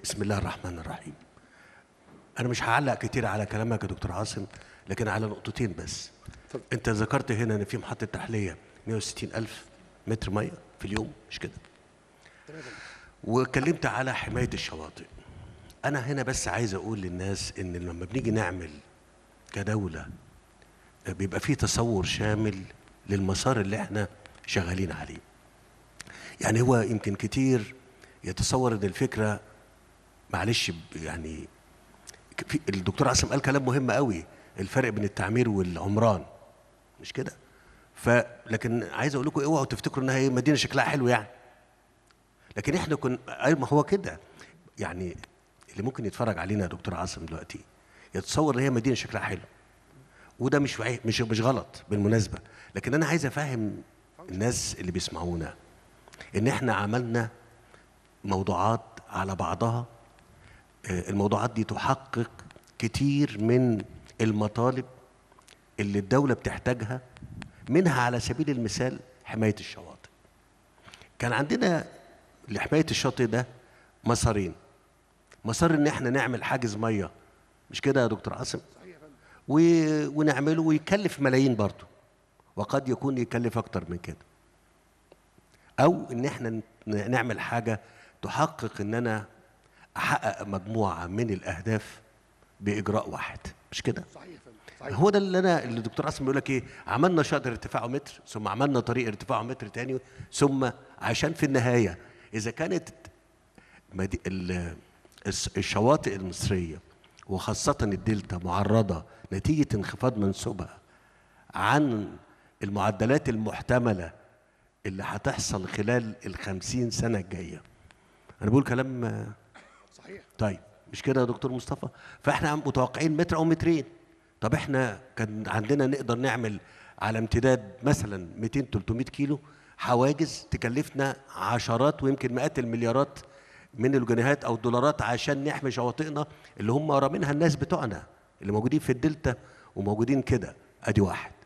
بسم الله الرحمن الرحيم انا مش هعلق كتير على كلامك يا دكتور عاصم لكن على نقطتين بس اتفضل. انت ذكرت هنا ان في محطه تحليه 160 الف متر ميه في اليوم مش كده واتكلمت على حمايه الشواطئ انا هنا بس عايز اقول للناس ان لما بنيجي نعمل كدوله بيبقى في تصور شامل للمسار اللي احنا شغالين عليه يعني هو يمكن كتير يتصور ان الفكره معلش ب- يعني ك- في الدكتور عاصم قال كلام مهم قوي الفرق بين التعمير والعمران مش كده ف لكن عايز اقول لكم اوعوا تفتكروا انها هي مدينه شكلها حلو يعني لكن احنا كنا أي ما هو كده يعني اللي ممكن يتفرج علينا يا دكتور عاصم دلوقتي يتصور ان هي مدينه شكلها حلو وده مش وعي- مش مش غلط بالمناسبه لكن انا عايز افهم الناس اللي بيسمعونا ان احنا عملنا موضوعات على بعضها آه، الموضوعات دي تحقق كتير من المطالب اللي الدولة بتحتاجها منها على سبيل المثال حماية الشواطئ كان عندنا لحماية الشاطئ ده مسارين مسار ان احنا نعمل حاجز مية مش كده يا دكتور عاصم و... ونعمله ويكلف ملايين برضه وقد يكون يكلف اكتر من كده او ان احنا ن- نعمل حاجه تحقق ان انا احقق مجموعه من الاهداف باجراء واحد مش كده صحيح يا فندم صحيح هو ده اللي انا اللي الدكتور عاصم بيقول لك ايه عملنا شاطئ ارتفاعه متر ثم عملنا طريق ارتفاعه متر تاني ثم عشان في النهايه اذا كانت مدي... ال- الس- الشواطئ المصريه وخاصه الدلتا معرضه نتيجه انخفاض منسوبها عن المعدلات المحتمله اللي هتحصل خلال الخمسين سنه الجايه انا بقول كلام آه، صحيح طيب مش كده يا دكتور مصطفى فاحنا عم- متوقعين متر او مترين طب احنا كان عندنا نقدر نعمل على امتداد مثلا 200 300 كيلو حواجز تكلفنا عشرات ويمكن مئات المليارات من الجنيهات او الدولارات عشان نحمي شواطئنا اللي هم رامينها الناس بتوعنا اللي موجودين في الدلتا وموجودين كده ادي واحد